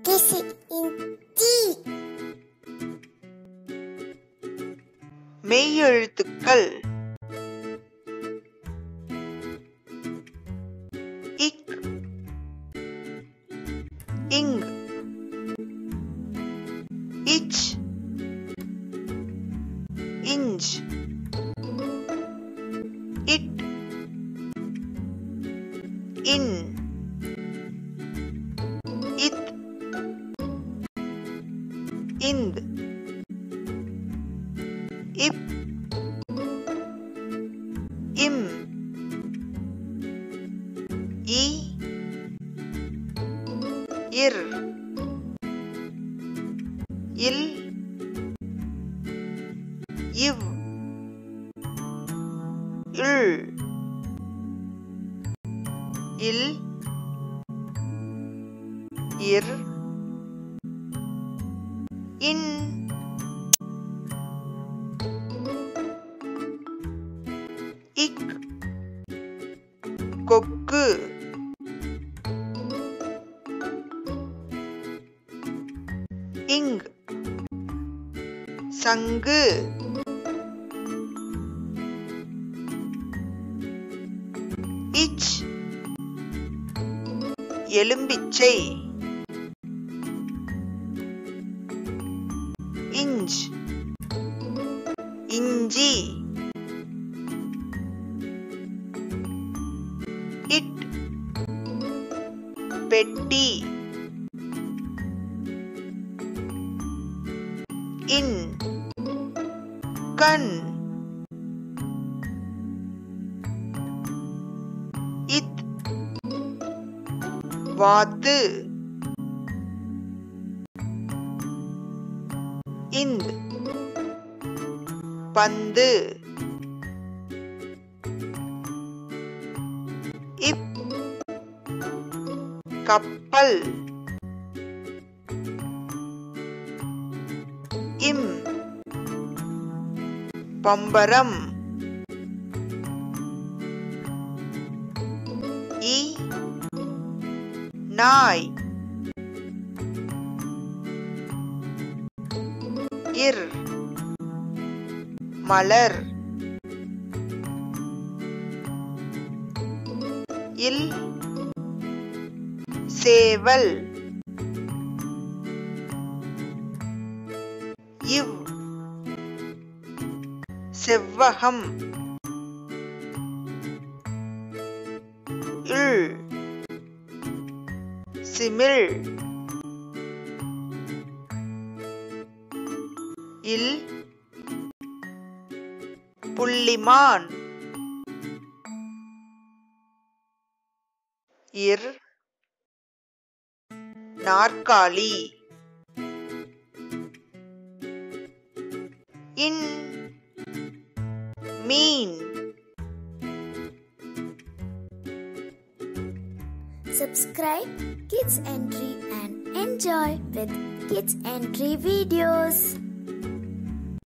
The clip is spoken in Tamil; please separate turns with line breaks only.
Kissy in tea.
மெய்யெழுத்துக்கள் இக் இங் இச் இஞ்ச் இட் இன் இத் இந்த் இப் இம் இ இர் இல் இவ் இள் இல் இர் இன் இக் கொக்கு இங் சங்கு இச் எலும்பிச்சை இஞ்ச் இஞ்சி இட் பெட்டி இன் கண் இத் வாத்து இந்த் பந்து இப் கப்பல் இம் பம்பரம் இ நாய் இர் மலர் இல் சேவல் இவ் செவ்வகம் இள் சிமிழ் இல் புள்ளிமான் இர் நாற்காலி இன் மீன்
Subscribe Kids Entry and enjoy with Kids Entry videos.